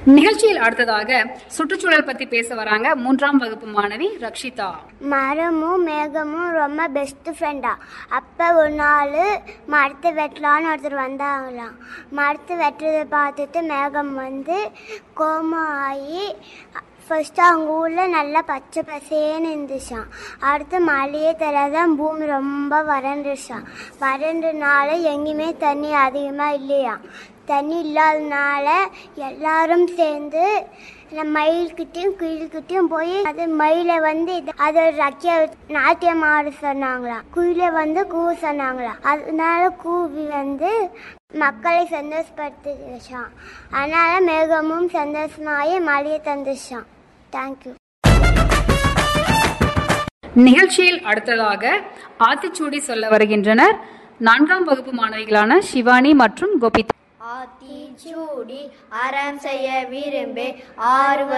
நிகழ்ச்சியில் அடுத்ததாக சுற்றுச்சூழல் பத்தி பேச வராங்க மூன்றாம் வகுப்பு மாணவி ரக்ஷிதா மரமும் மேகமும் ரொம்ப பெஸ்ட் ஃப்ரெண்டா அப்போ ஒரு நாள் மரத்தை வெட்டலான்னு ஒருத்தர் வந்தாங்களாம் மரத்தை வெட்டுறதை பார்த்துட்டு மேகம் வந்து கோபம் ஆகி ஃபர்ஸ்ட் அவங்க ஊரில் நல்லா பச்சை பசேன்னு இருந்துச்சான் அடுத்து மழையே தெரியாதான் பூமி ரொம்ப வறண்டுச்சான் வறண்டனால எங்கேயுமே தண்ணி அதிகமாக இல்லையா தண்ணி இல்லாதனால எல்லாரும் சேர்ந்து இந்த மயில்கிட்டையும் குயில்கிட்டையும் போய் அது மயிலை வந்து இது அதோட ரக்கிய நாட்டியம் ஆட சொன்னாங்களாம் குயிலை வந்து கூ சொன்னாங்களாம் அதனால கூவி வந்து மக்களை சந்தோஷப்படுத்தி வச்சான் அதனால மேகமும் சந்தோஷமாகி மழையை தந்துச்சான் தேங்க்யூ நிகழ்ச்சியில் அடுத்ததாக ஆத்திச்சூடி சொல்ல வருகின்றனர் நான்காம் வகுப்பு மாணவிகளான சிவானி மற்றும் கோபிதா ஆத்திச்சூடி அறம் செய்ய விரும்பே ஆர்வ